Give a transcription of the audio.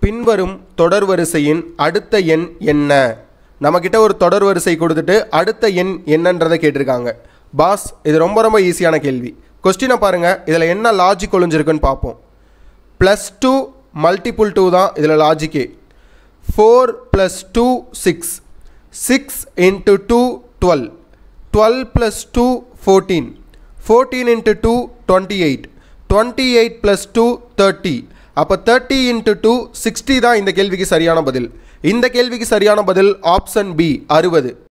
பின்வரும் தொடர்வரிசையின் அடுத்த எண் என்ன நம்மக்கிட்ட ஒரு தொடர்வரிசை கொடுத்துட்டு அடுத்த எண் என்னன்றதை கேட்டிருக்காங்க பாஸ் இது ரொம்ப ரொம்ப ஈஸியான கேள்வி கொஸ்டினை பாருங்கள் இதில் என்ன லாஜிக் ஒளிஞ்சிருக்குன்னு பார்ப்போம் ப்ளஸ் டூ மல்டிபிள் டூ தான் இதில் லாஜிக்கே four plus two six six into two twelve twelve plus two fourteen fourteen into two twenty eight twenty eight plus two thirty அப்போ தேர்ட்டி இன்ட்டு டூ சிக்ஸ்டி தான் இந்த கேள்விக்கு சரியான பதில் இந்த கேள்விக்கு சரியான பதில் ஆப்ஷன் பி அறுபது